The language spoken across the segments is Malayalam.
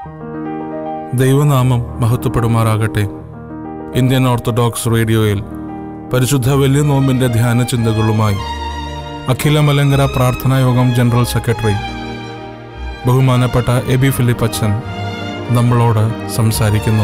ദൈവനാമം മഹത്വപ്പെടുമാറാകട്ടെ ഇന്ത്യൻ ഓർത്തഡോക്സ് റേഡിയോയിൽ പരിശുദ്ധ വലിയ നോമ്പിന്റെ ധ്യാന ചിന്തകളുമായി അഖില മലങ്കര പ്രാർത്ഥനാ യോഗം ജനറൽ സെക്രട്ടറി ബഹുമാനപ്പെട്ട എ ബി ഫിലിപ്പ് അച്ഛൻ നമ്മളോട് സംസാരിക്കുന്നു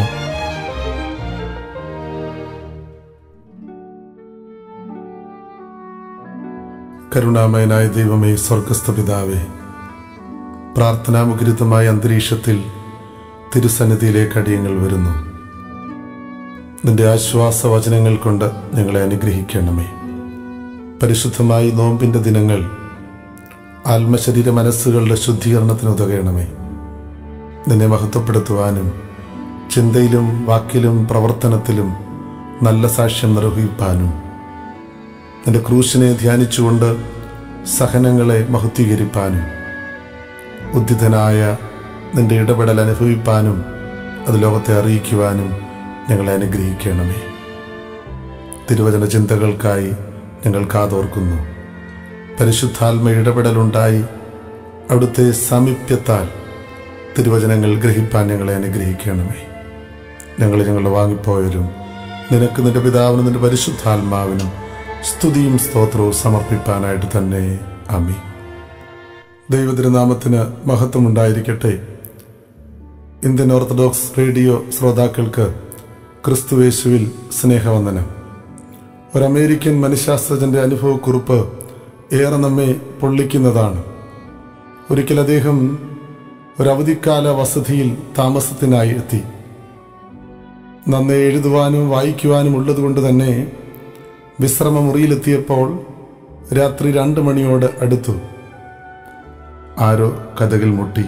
കരുണാമയനായ ദൈവമേ സ്വർഗസ്ഥ പിതാവേ പ്രാർത്ഥനാമുഖരിതമായ അന്തരീക്ഷത്തിൽ തിരുസന്നിധിയിലേക്ക് അടിയങ്ങൾ വരുന്നു നിന്റെ ആശ്വാസ വചനങ്ങൾ കൊണ്ട് ഞങ്ങളെ അനുഗ്രഹിക്കണമേ പരിശുദ്ധമായി നോമ്പിൻ്റെ ദിനങ്ങൾ ആത്മശരീര മനസ്സുകളുടെ ശുദ്ധീകരണത്തിന് ഉതകണമേ നിന്നെ മഹത്വപ്പെടുത്തുവാനും ചിന്തയിലും വാക്കിലും പ്രവർത്തനത്തിലും നല്ല സാക്ഷ്യം നിർവഹിപ്പാനും നിന്റെ ക്രൂശിനെ ധ്യാനിച്ചുകൊണ്ട് സഹനങ്ങളെ മഹത്വീകരിപ്പാനും ഉദ്ധിതനായ നിന്റെ ഇടപെടൽ അനുഭവിപ്പാനും അത് ലോകത്തെ അറിയിക്കുവാനും ഞങ്ങളെ അനുഗ്രഹിക്കണമേ തിരുവചന ചിന്തകൾക്കായി ഞങ്ങൾ കാതോർക്കുന്നു പരിശുദ്ധാത്മ ഇടപെടലുണ്ടായി അവിടുത്തെ സാമീപ്യത്താൽ തിരുവചനങ്ങൾ ഗ്രഹിപ്പാൻ ഞങ്ങളെ അനുഗ്രഹിക്കണമേ ഞങ്ങൾ ഞങ്ങളുടെ വാങ്ങിപ്പോയവരും നിനക്ക് നിന്റെ പിതാവിനും നിന്റെ പരിശുദ്ധാത്മാവിനും സ്തുതിയും സ്തോത്രവും സമർപ്പിപ്പാനായിട്ട് തന്നെ അമി ദൈവതിരുനാമത്തിന് മഹത്വമുണ്ടായിരിക്കട്ടെ ഇന്ത്യൻ ഓർത്തഡോക്സ് റേഡിയോ ശ്രോതാക്കൾക്ക് ക്രിസ്തുവേശുവിൽ സ്നേഹവന്ദനം ഒരു അമേരിക്കൻ മനഃശാസ്ത്രജ്ഞന്റെ അനുഭവക്കുറിപ്പ് ഏറെ നമ്മെ പൊള്ളിക്കുന്നതാണ് ഒരിക്കൽ അദ്ദേഹം ഒരു അവധിക്കാല വസതിയിൽ താമസത്തിനായി എത്തി നന്നെ എഴുതുവാനും വായിക്കുവാനും ഉള്ളതുകൊണ്ട് തന്നെ വിശ്രമ മുറിയിലെത്തിയപ്പോൾ രാത്രി രണ്ട് മണിയോട് അടുത്തു ആരോ കഥകൾ മുട്ടി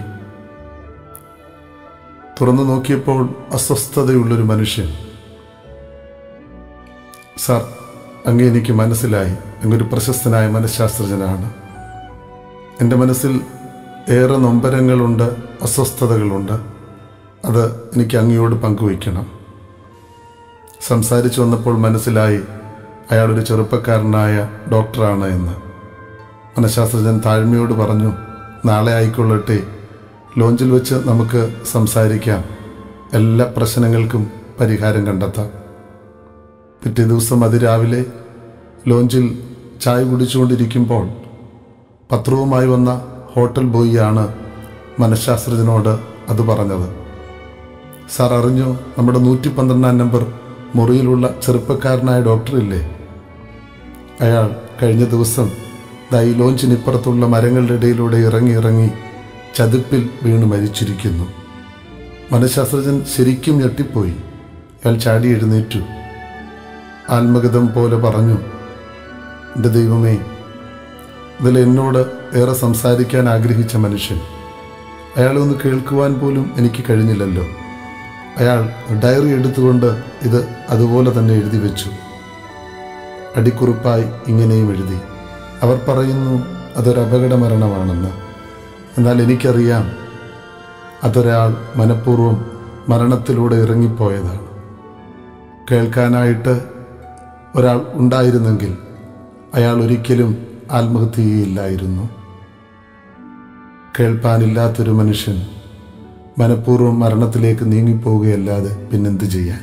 തുറന്നു നോക്കിയപ്പോൾ അസ്വസ്ഥതയുള്ളൊരു മനുഷ്യൻ സാർ അങ്ങ് എനിക്ക് മനസ്സിലായി അങ്ങൊരു പ്രശസ്തനായ മനഃശാസ്ത്രജ്ഞനാണ് എൻ്റെ മനസ്സിൽ ഏറെ നൊമ്പരങ്ങളുണ്ട് അസ്വസ്ഥതകളുണ്ട് അത് എനിക്ക് അങ്ങയോട് പങ്കുവയ്ക്കണം സംസാരിച്ചു വന്നപ്പോൾ മനസ്സിലായി അയാളൊരു ചെറുപ്പക്കാരനായ ഡോക്ടറാണ് എന്ന് മനഃശാസ്ത്രജ്ഞൻ താഴ്മയോട് പറഞ്ഞു നാളെ ആയിക്കൊള്ളട്ടെ ലോഞ്ചിൽ വെച്ച് നമുക്ക് സംസാരിക്കാം എല്ലാ പ്രശ്നങ്ങൾക്കും പരിഹാരം കണ്ടെത്താം പിറ്റേ ദിവസം അതിരാവിലെ ലോഞ്ചിൽ ചായ കുടിച്ചുകൊണ്ടിരിക്കുമ്പോൾ പത്രവുമായി വന്ന ഹോട്ടൽ ബോയിയാണ് മനഃശാസ്ത്രജ്ഞനോട് അത് പറഞ്ഞത് സാർ അറിഞ്ഞോ നമ്മുടെ നൂറ്റി പന്ത്രണ്ടാം നമ്പർ മുറിയിലുള്ള ചെറുപ്പക്കാരനായ ഡോക്ടറില്ലേ അയാൾ കഴിഞ്ഞ ദിവസം ദാ ഈ ലോഞ്ചിനിപ്പുറത്തുള്ള മരങ്ങളുടെ ഇടയിലൂടെ ഇറങ്ങി ഇറങ്ങി ചതുപ്പിൽ വീണ് മരിച്ചിരിക്കുന്നു മനഃശാസ്ത്രജ്ഞൻ ശരിക്കും ഞെട്ടിപ്പോയി അയാൾ ചാടി എഴുന്നേറ്റു ആത്മഗതം പോലെ പറഞ്ഞു എൻ്റെ ദൈവമേ ഇതിൽ എന്നോട് ഏറെ സംസാരിക്കാൻ ആഗ്രഹിച്ച മനുഷ്യൻ അയാളെ ഒന്ന് കേൾക്കുവാൻ പോലും എനിക്ക് കഴിഞ്ഞില്ലല്ലോ അയാൾ ഡയറി എടുത്തുകൊണ്ട് ഇത് അതുപോലെ തന്നെ എഴുതി വെച്ചു അടിക്കുറിപ്പായി ഇങ്ങനെയും എഴുതി അവർ പറയുന്നു അതൊരു അപകട മരണമാണെന്ന് എന്നാൽ എനിക്കറിയാം അതൊരാൾ മനഃപൂർവ്വം മരണത്തിലൂടെ ഇറങ്ങിപ്പോയതാണ് കേൾക്കാനായിട്ട് ഒരാൾ ഉണ്ടായിരുന്നെങ്കിൽ അയാൾ ഒരിക്കലും ആത്മഹത്യ ചെയ്യില്ലായിരുന്നു കേൾപ്പാനില്ലാത്തൊരു മനുഷ്യൻ മനഃപൂർവ്വം മരണത്തിലേക്ക് നീങ്ങിപ്പോവുകയല്ലാതെ പിന്നെന്ത് ചെയ്യാൻ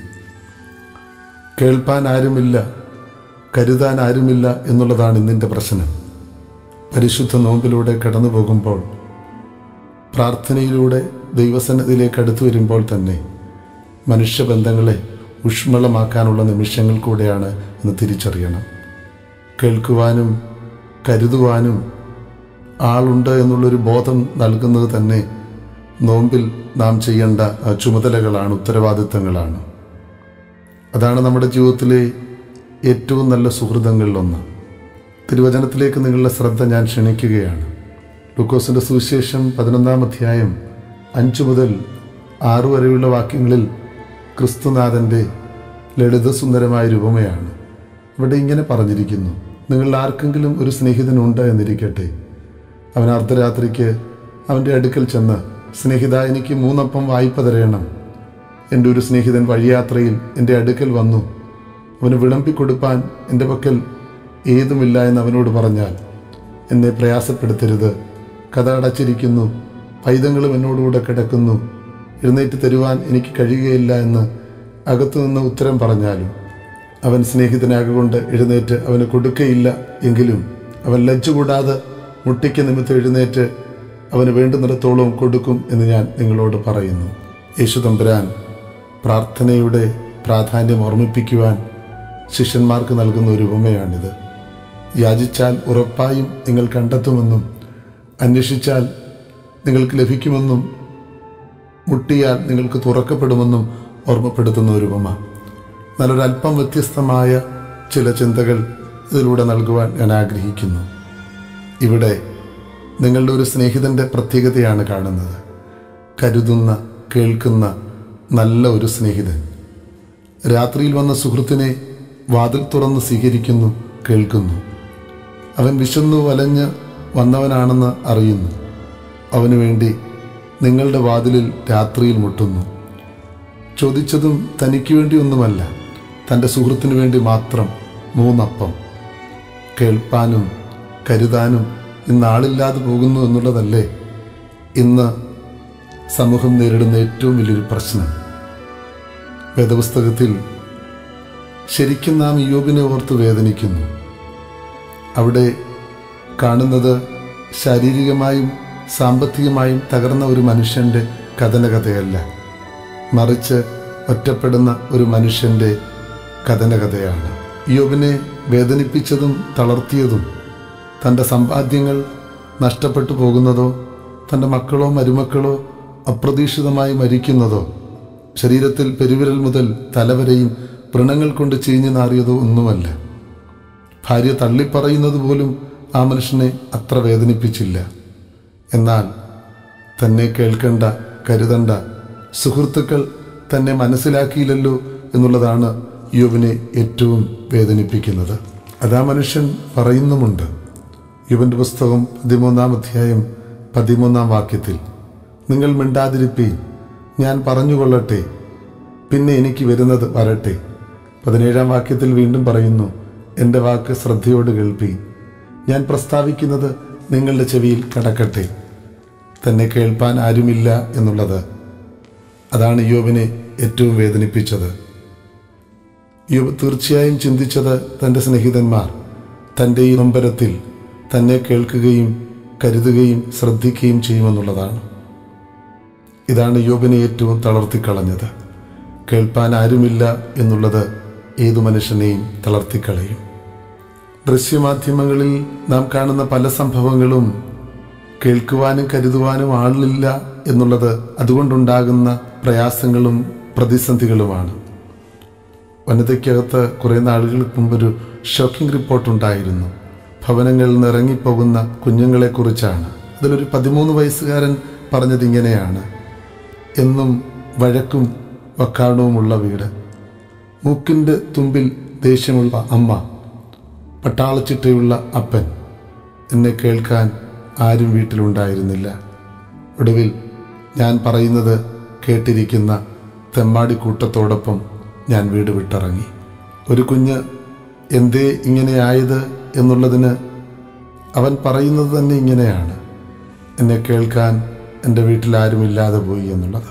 കേൾപ്പാൻ ആരുമില്ല കരുതാൻ ആരുമില്ല എന്നുള്ളതാണ് ഇന്നിൻ്റെ പ്രശ്നം പരിശുദ്ധ നോമ്പിലൂടെ കടന്നു പോകുമ്പോൾ പ്രാർത്ഥനയിലൂടെ ദൈവസന്നിധിയിലേക്ക് അടുത്തു വരുമ്പോൾ തന്നെ മനുഷ്യബന്ധങ്ങളെ ഊഷ്മളമാക്കാനുള്ള നിമിഷങ്ങൾ കൂടെയാണ് എന്ന് തിരിച്ചറിയണം കേൾക്കുവാനും കരുതുവാനും ആളുണ്ട് എന്നുള്ളൊരു ബോധം നൽകുന്നത് തന്നെ നോമ്പിൽ നാം ചെയ്യേണ്ട ആ, ചുമതലകളാണ് ഉത്തരവാദിത്തങ്ങളാണ് അതാണ് നമ്മുടെ ജീവിതത്തിലെ ഏറ്റവും നല്ല സുഹൃതങ്ങളിലൊന്ന് തിരുവചനത്തിലേക്ക് നിങ്ങളുടെ ശ്രദ്ധ ഞാൻ ക്ഷണിക്കുകയാണ് ലൂക്കോസിൻ്റെ സുവിശേഷം പതിനൊന്നാം അധ്യായം അഞ്ചു മുതൽ ആറു വരെയുള്ള വാക്യങ്ങളിൽ ക്രിസ്തുനാഥൻ്റെ ലളിതസുന്ദരമായ രൂപമയാണ് ഇവിടെ ഇങ്ങനെ പറഞ്ഞിരിക്കുന്നു നിങ്ങളിൽ ആർക്കെങ്കിലും ഒരു സ്നേഹിതനുണ്ട് എന്നിരിക്കട്ടെ അവൻ അർദ്ധരാത്രിക്ക് അവൻ്റെ അടുക്കൽ ചെന്ന് സ്നേഹിത എനിക്ക് മൂന്നപ്പം വായ്പ തരയണം എൻ്റെ ഒരു സ്നേഹിതൻ വഴിയാത്രയിൽ എൻ്റെ അടുക്കൽ വന്നു അവന് വിളമ്പിക്കൊടുപ്പാൻ എൻ്റെ പക്കൽ ഏതുമില്ല എന്ന് അവനോട് പറഞ്ഞാൽ എന്നെ പ്രയാസപ്പെടുത്തരുത് കഥ അടച്ചിരിക്കുന്നു പൈതങ്ങളും എന്നോടുകൂടെ കിടക്കുന്നു എഴുന്നേറ്റ് തരുവാൻ എനിക്ക് കഴിയുകയില്ല എന്ന് അകത്തുനിന്ന് ഉത്തരം പറഞ്ഞാലും അവൻ സ്നേഹിതനാകൊണ്ട് എഴുന്നേറ്റ് അവന് കൊടുക്കയില്ല എങ്കിലും അവൻ ലജ്ജ കൂടാതെ മുട്ടിക്ക് നിമിത്തം എഴുന്നേറ്റ് അവന് വേണ്ടുന്നിടത്തോളം കൊടുക്കും എന്ന് ഞാൻ നിങ്ങളോട് പറയുന്നു യേശു തമ്പുരാൻ പ്രാർത്ഥനയുടെ പ്രാധാന്യം ഓർമ്മിപ്പിക്കുവാൻ ശിഷ്യന്മാർക്ക് നൽകുന്ന ഒരു ഉപമയാണിത് യാചിച്ചാൽ ഉറപ്പായും നിങ്ങൾ കണ്ടെത്തുമെന്നും അന്വേഷിച്ചാൽ നിങ്ങൾക്ക് ലഭിക്കുമെന്നും മുട്ടിയാൽ നിങ്ങൾക്ക് തുറക്കപ്പെടുമെന്നും ഓർമ്മപ്പെടുത്തുന്ന ഒരു ഉപമ നല്ലൊരല്പം വ്യത്യസ്തമായ ചില ചിന്തകൾ ഇതിലൂടെ നൽകുവാൻ ഞാൻ ആഗ്രഹിക്കുന്നു ഇവിടെ നിങ്ങളുടെ ഒരു സ്നേഹിതൻ്റെ പ്രത്യേകതയാണ് കാണുന്നത് കരുതുന്ന കേൾക്കുന്ന നല്ല ഒരു സ്നേഹിതൻ രാത്രിയിൽ വന്ന സുഹൃത്തിനെ വാതിൽ തുറന്ന് സ്വീകരിക്കുന്നു കേൾക്കുന്നു അവൻ വിശന്നു വലഞ്ഞ് വന്നവനാണെന്ന് അറിയുന്നു അവനു വേണ്ടി നിങ്ങളുടെ വാതിലിൽ രാത്രിയിൽ മുട്ടുന്നു ചോദിച്ചതും തനിക്ക് വേണ്ടി ഒന്നുമല്ല തൻ്റെ സുഹൃത്തിനു വേണ്ടി മാത്രം മൂന്നപ്പം കേൾപ്പാനും കരുതാനും ഇന്ന് ആളില്ലാതെ പോകുന്നു എന്നുള്ളതല്ലേ ഇന്ന് സമൂഹം നേരിടുന്ന ഏറ്റവും വലിയൊരു പ്രശ്നം വേദപുസ്തകത്തിൽ ശരിക്കും നാം യോബിനെ ഓർത്ത് വേദനിക്കുന്നു അവിടെ കാണുന്നത് ശാരീരികമായും സാമ്പത്തികമായും തകർന്ന ഒരു മനുഷ്യൻ്റെ കഥനകഥയല്ല മറിച്ച് ഒറ്റപ്പെടുന്ന ഒരു മനുഷ്യൻ്റെ കഥനകഥയാണ് യോബിനെ വേദനിപ്പിച്ചതും തളർത്തിയതും തൻ്റെ സമ്പാദ്യങ്ങൾ നഷ്ടപ്പെട്ടു പോകുന്നതോ തൻ്റെ മക്കളോ മരുമക്കളോ അപ്രതീക്ഷിതമായി മരിക്കുന്നതോ ശരീരത്തിൽ പെരുവിരൽ മുതൽ തലവരെയും വ്രണങ്ങൾ കൊണ്ട് ചീഞ്ഞു നാറിയതോ ഒന്നുമല്ല ഭാര്യ തള്ളിപ്പറയുന്നത് പോലും ആ മനുഷ്യനെ അത്ര വേദനിപ്പിച്ചില്ല എന്നാൽ തന്നെ കേൾക്കേണ്ട കരുതണ്ട സുഹൃത്തുക്കൾ തന്നെ മനസ്സിലാക്കിയില്ലല്ലോ എന്നുള്ളതാണ് യുവനെ ഏറ്റവും വേദനിപ്പിക്കുന്നത് അതാ മനുഷ്യൻ പറയുന്നുമുണ്ട് യുവന്റെ പുസ്തകം പതിമൂന്നാം അധ്യായം പതിമൂന്നാം വാക്യത്തിൽ നിങ്ങൾ മിണ്ടാതിരിപ്പീൻ ഞാൻ പറഞ്ഞുകൊള്ളട്ടെ പിന്നെ എനിക്ക് വരുന്നത് വരട്ടെ പതിനേഴാം വാക്യത്തിൽ വീണ്ടും പറയുന്നു എൻ്റെ വാക്ക് ശ്രദ്ധയോട് കേൾപ്പി ഞാൻ പ്രസ്താവിക്കുന്നത് നിങ്ങളുടെ ചെവിയിൽ കടക്കട്ടെ തന്നെ കേൾപ്പാൻ ആരുമില്ല എന്നുള്ളത് അതാണ് യോബിനെ ഏറ്റവും വേദനിപ്പിച്ചത് യോബ് തീർച്ചയായും ചിന്തിച്ചത് തൻ്റെ സ്നേഹിതന്മാർ തൻ്റെ ഈ നൊമ്പരത്തിൽ തന്നെ കേൾക്കുകയും കരുതുകയും ശ്രദ്ധിക്കുകയും ചെയ്യുമെന്നുള്ളതാണ് ഇതാണ് യോബിനെ ഏറ്റവും തളർത്തിക്കളഞ്ഞത് കേൾപ്പാൻ ആരുമില്ല എന്നുള്ളത് ഏതു മനുഷ്യനെയും തളർത്തിക്കളയും ദൃശ്യമാധ്യമങ്ങളിൽ നാം കാണുന്ന പല സംഭവങ്ങളും കേൾക്കുവാനും കരുതുവാനും ആളില്ല എന്നുള്ളത് അതുകൊണ്ടുണ്ടാകുന്ന പ്രയാസങ്ങളും പ്രതിസന്ധികളുമാണ് വനിതയ്ക്കകത്ത് കുറേ നാളുകൾക്ക് മുമ്പൊരു ഷോക്കിംഗ് റിപ്പോർട്ട് ഉണ്ടായിരുന്നു ഭവനങ്ങളിൽ നിന്ന് ഇറങ്ങിപ്പോകുന്ന കുഞ്ഞുങ്ങളെക്കുറിച്ചാണ് അതിലൊരു പതിമൂന്ന് വയസ്സുകാരൻ പറഞ്ഞത് ഇങ്ങനെയാണ് എന്നും വഴക്കും വക്കാണവുമുള്ള വീട് മൂക്കിൻ്റെ തുമ്പിൽ ദേഷ്യമുള്ള അമ്മ പട്ടാളച്ചിട്ടയുള്ള അപ്പൻ എന്നെ കേൾക്കാൻ ആരും വീട്ടിലുണ്ടായിരുന്നില്ല ഒടുവിൽ ഞാൻ പറയുന്നത് കേട്ടിരിക്കുന്ന തെമ്മാടി കൂട്ടത്തോടൊപ്പം ഞാൻ വീട് വിട്ടിറങ്ങി ഒരു കുഞ്ഞ് എന്തേ ഇങ്ങനെയായത് എന്നുള്ളതിന് അവൻ പറയുന്നത് തന്നെ ഇങ്ങനെയാണ് എന്നെ കേൾക്കാൻ എൻ്റെ വീട്ടിൽ ആരുമില്ലാതെ പോയി എന്നുള്ളത്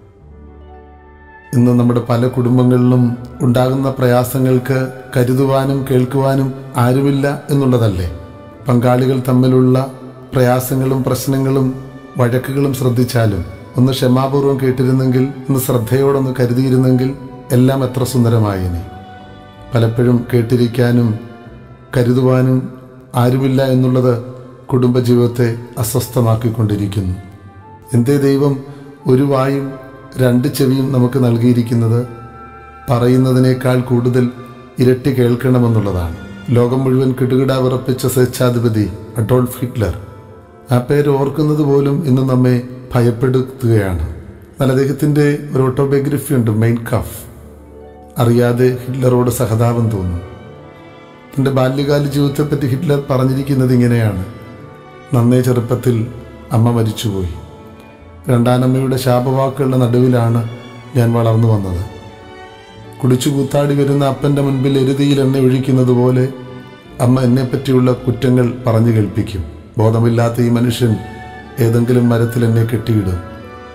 ഇന്ന് നമ്മുടെ പല കുടുംബങ്ങളിലും ഉണ്ടാകുന്ന പ്രയാസങ്ങൾക്ക് കരുതുവാനും കേൾക്കുവാനും ആരുമില്ല എന്നുള്ളതല്ലേ പങ്കാളികൾ തമ്മിലുള്ള പ്രയാസങ്ങളും പ്രശ്നങ്ങളും വഴക്കുകളും ശ്രദ്ധിച്ചാലും ഒന്ന് ക്ഷമാപൂർവം കേട്ടിരുന്നെങ്കിൽ ഒന്ന് ശ്രദ്ധയോടൊന്ന് കരുതിയിരുന്നെങ്കിൽ എല്ലാം എത്ര സുന്ദരമായിനി പലപ്പോഴും കേട്ടിരിക്കാനും കരുതുവാനും ആരുമില്ല എന്നുള്ളത് കുടുംബജീവിതത്തെ അസ്വസ്ഥമാക്കിക്കൊണ്ടിരിക്കുന്നു എന്തേ ദൈവം ഒരു വായും രണ്ട് ചെവിയും നമുക്ക് നൽകിയിരിക്കുന്നത് പറയുന്നതിനേക്കാൾ കൂടുതൽ ഇരട്ടി കേൾക്കണമെന്നുള്ളതാണ് ലോകം മുഴുവൻ കിടുകിട വിറപ്പിച്ച സ്വേച്ഛാധിപതി അഡോൾഫ് ഹിറ്റ്ലർ ആ പേര് ഓർക്കുന്നത് പോലും ഇന്ന് നമ്മെ ഭയപ്പെടുത്തുകയാണ് എന്നാൽ അദ്ദേഹത്തിൻ്റെ ഒരു ഓട്ടോബയോഗ്രഫി ഉണ്ട് മെയിൻ കഫ് അറിയാതെ ഹിറ്റ്ലറോട് സഹതാപം തോന്നും തൻ്റെ ബാല്യകാല ജീവിതത്തെപ്പറ്റി ഹിറ്റ്ലർ പറഞ്ഞിരിക്കുന്നത് ഇങ്ങനെയാണ് നന്നേ ചെറുപ്പത്തിൽ അമ്മ മരിച്ചുപോയി രണ്ടാനമ്മയുടെ ശാപവാക്കുകളുടെ നടുവിലാണ് ഞാൻ വളർന്നു വന്നത് കുടിച്ചു കൂത്താടി വരുന്ന അപ്പൻ്റെ മുൻപിൽ എരുതിയിൽ എണ്ണ ഒഴിക്കുന്നത് പോലെ അമ്മ എന്നെപ്പറ്റിയുള്ള കുറ്റങ്ങൾ പറഞ്ഞു കേൾപ്പിക്കും ബോധമില്ലാത്ത ഈ മനുഷ്യൻ ഏതെങ്കിലും മരത്തിൽ എന്നെ കെട്ടിയിടും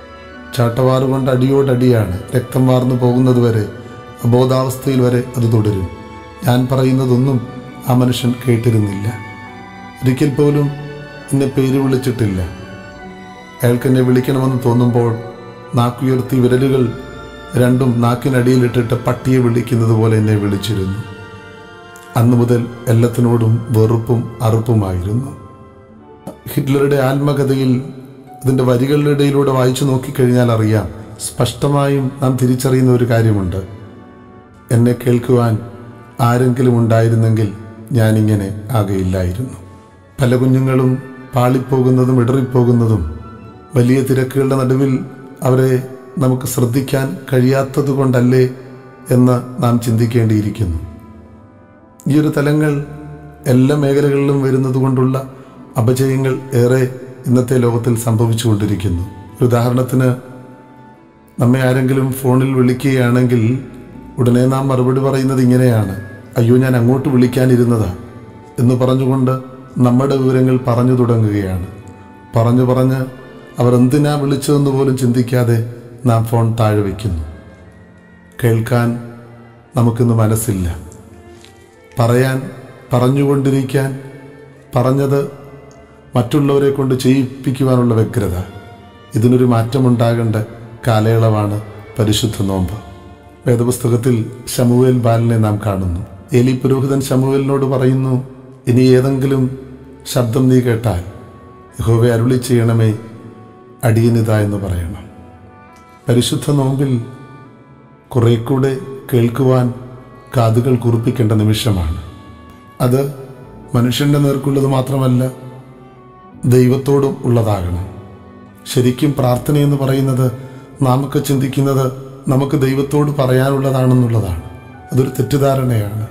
ചാട്ടവാറ് കൊണ്ട് അടിയോടടിയാണ് രക്തം വാർന്നു പോകുന്നത് വരെ അബോധാവസ്ഥയിൽ വരെ അത് തുടരും ഞാൻ പറയുന്നതൊന്നും ആ മനുഷ്യൻ കേട്ടിരുന്നില്ല ഒരിക്കൽ പോലും എന്നെ പേര് വിളിച്ചിട്ടില്ല അയാൾക്ക് എന്നെ വിളിക്കണമെന്ന് തോന്നുമ്പോൾ നാക്കുയർത്തി വിരലുകൾ രണ്ടും നാക്കിനടിയിലിട്ടിട്ട് പട്ടിയെ വിളിക്കുന്നത് പോലെ എന്നെ വിളിച്ചിരുന്നു അന്നു മുതൽ എല്ലാത്തിനോടും വെറുപ്പും അറുപ്പുമായിരുന്നു ഹിറ്റ്ലറുടെ ആത്മകഥയിൽ അതിൻ്റെ വരികളുടെ ഇടയിലൂടെ വായിച്ചു നോക്കിക്കഴിഞ്ഞാൽ അറിയാം സ്പഷ്ടമായും നാം തിരിച്ചറിയുന്ന ഒരു കാര്യമുണ്ട് എന്നെ കേൾക്കുവാൻ ആരെങ്കിലും ഉണ്ടായിരുന്നെങ്കിൽ ഞാനിങ്ങനെ ആകെയില്ലായിരുന്നു പല കുഞ്ഞുങ്ങളും പാളിപ്പോകുന്നതും ഇടറിപ്പോകുന്നതും വലിയ തിരക്കുകളുടെ നടുവിൽ അവരെ നമുക്ക് ശ്രദ്ധിക്കാൻ കഴിയാത്തത് കൊണ്ടല്ലേ എന്ന് നാം ചിന്തിക്കേണ്ടിയിരിക്കുന്നു ഈ ഒരു തലങ്ങൾ എല്ലാ മേഖലകളിലും വരുന്നത് കൊണ്ടുള്ള അപജയങ്ങൾ ഏറെ ഇന്നത്തെ ലോകത്തിൽ സംഭവിച്ചുകൊണ്ടിരിക്കുന്നു ഒരു ഉദാഹരണത്തിന് നമ്മെ ആരെങ്കിലും ഫോണിൽ വിളിക്കുകയാണെങ്കിൽ ഉടനെ നാം മറുപടി പറയുന്നത് ഇങ്ങനെയാണ് അയ്യോ ഞാൻ അങ്ങോട്ട് വിളിക്കാനിരുന്നതാ എന്ന് പറഞ്ഞുകൊണ്ട് നമ്മുടെ വിവരങ്ങൾ പറഞ്ഞു തുടങ്ങുകയാണ് പറഞ്ഞു പറഞ്ഞ് അവർ എന്തിനാ വിളിച്ചതെന്ന് പോലും ചിന്തിക്കാതെ നാം ഫോൺ താഴെ വയ്ക്കുന്നു കേൾക്കാൻ നമുക്കിന്ന് മനസ്സില്ല പറയാൻ പറഞ്ഞുകൊണ്ടിരിക്കാൻ പറഞ്ഞത് മറ്റുള്ളവരെ കൊണ്ട് ചെയ്യിപ്പിക്കുവാനുള്ള വ്യഗ്രത ഇതിനൊരു മാറ്റമുണ്ടാകേണ്ട കാലയളവാണ് പരിശുദ്ധ നോമ്പ് വേദപുസ്തകത്തിൽ ശമുവേൽ ബാലനെ നാം കാണുന്നു ഏലി പുരോഹിതൻ ശമുവേലിനോട് പറയുന്നു ഇനി ഏതെങ്കിലും ശബ്ദം നീ കേട്ടാൽ യഹോവെ അരുളി ചെയ്യണമേ അടിയനിത എന്ന് പറയണം പരിശുദ്ധ നോമ്പിൽ കുറെ കൂടെ കേൾക്കുവാൻ കാതുകൾ കുറിപ്പിക്കേണ്ട നിമിഷമാണ് അത് മനുഷ്യന്റെ നേർക്കുള്ളത് മാത്രമല്ല ദൈവത്തോടും ഉള്ളതാകണം ശരിക്കും പ്രാർത്ഥന എന്ന് പറയുന്നത് നാമൊക്കെ ചിന്തിക്കുന്നത് നമുക്ക് ദൈവത്തോട് പറയാനുള്ളതാണെന്നുള്ളതാണ് അതൊരു തെറ്റിദ്ധാരണയാണ്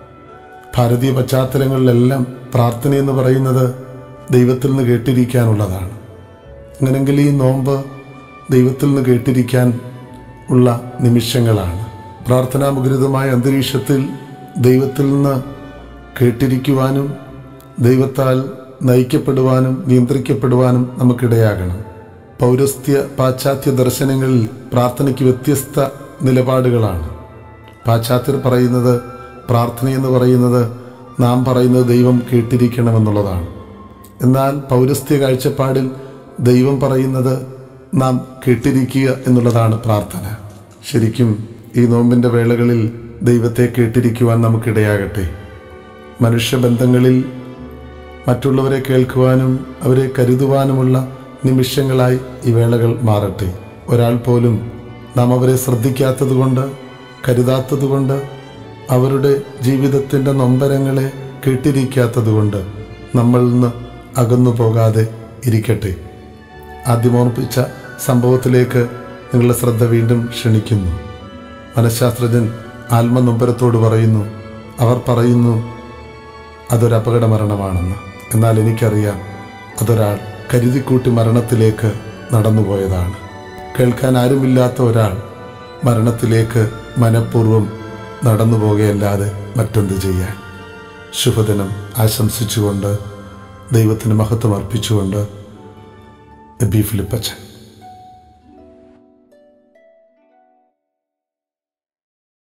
ഭാരതീയ പശ്ചാത്തലങ്ങളിലെല്ലാം പ്രാർത്ഥന എന്ന് പറയുന്നത് ദൈവത്തിൽ നിന്ന് കേട്ടിരിക്കാനുള്ളതാണ് അങ്ങനെങ്കിൽ ഈ നോമ്പ് ദൈവത്തിൽ നിന്ന് കേട്ടിരിക്കാൻ ഉള്ള നിമിഷങ്ങളാണ് പ്രാർത്ഥനാമുഖരിതമായ അന്തരീക്ഷത്തിൽ ദൈവത്തിൽ നിന്ന് കേട്ടിരിക്കുവാനും ദൈവത്താൽ നയിക്കപ്പെടുവാനും നിയന്ത്രിക്കപ്പെടുവാനും നമുക്കിടയാകണം പൗരസ്ത്യ പാശ്ചാത്യ ദർശനങ്ങളിൽ പ്രാർത്ഥനയ്ക്ക് വ്യത്യസ്ത നിലപാടുകളാണ് പാശ്ചാത്യർ പറയുന്നത് പ്രാർത്ഥന എന്ന് പറയുന്നത് നാം പറയുന്നത് ദൈവം കേട്ടിരിക്കണമെന്നുള്ളതാണ് എന്നാൽ പൗരസ്ത്യ കാഴ്ചപ്പാടിൽ ദൈവം പറയുന്നത് നാം കേട്ടിരിക്കുക എന്നുള്ളതാണ് പ്രാർത്ഥന ശരിക്കും ഈ നോമ്പിൻ്റെ വേളകളിൽ ദൈവത്തെ കേട്ടിരിക്കുവാൻ നമുക്കിടയാകട്ടെ മനുഷ്യബന്ധങ്ങളിൽ മറ്റുള്ളവരെ കേൾക്കുവാനും അവരെ കരുതുവാനുമുള്ള നിമിഷങ്ങളായി ഈ വേളകൾ മാറട്ടെ ഒരാൾ പോലും നാം അവരെ ശ്രദ്ധിക്കാത്തതുകൊണ്ട് കരുതാത്തതുകൊണ്ട് അവരുടെ ജീവിതത്തിൻ്റെ നൊമ്പരങ്ങളെ കേട്ടിരിക്കാത്തതുകൊണ്ട് നമ്മളിൽ നിന്ന് അകന്നു പോകാതെ ഇരിക്കട്ടെ ആദ്യം ഓർപ്പിച്ച സംഭവത്തിലേക്ക് നിങ്ങളുടെ ശ്രദ്ധ വീണ്ടും ക്ഷണിക്കുന്നു മനഃശാസ്ത്രജ്ഞൻ ആത്മനൊമ്പരത്തോട് പറയുന്നു അവർ പറയുന്നു അതൊരു അപകട മരണമാണെന്ന് എന്നാൽ എനിക്കറിയാം അതൊരാൾ കരുതിക്കൂട്ടി മരണത്തിലേക്ക് നടന്നുപോയതാണ് കേൾക്കാൻ ആരുമില്ലാത്ത ഒരാൾ മരണത്തിലേക്ക് മനഃപൂർവ്വം നടന്നു പോകുകയല്ലാതെ മറ്റെന്ത് ചെയ്യാൻ ശുഭദിനം ആശംസിച്ചുകൊണ്ട് ദൈവത്തിന് മഹത്വം അർപ്പിച്ചുകൊണ്ട് എബി ഫിലിപ്പച്ചൻ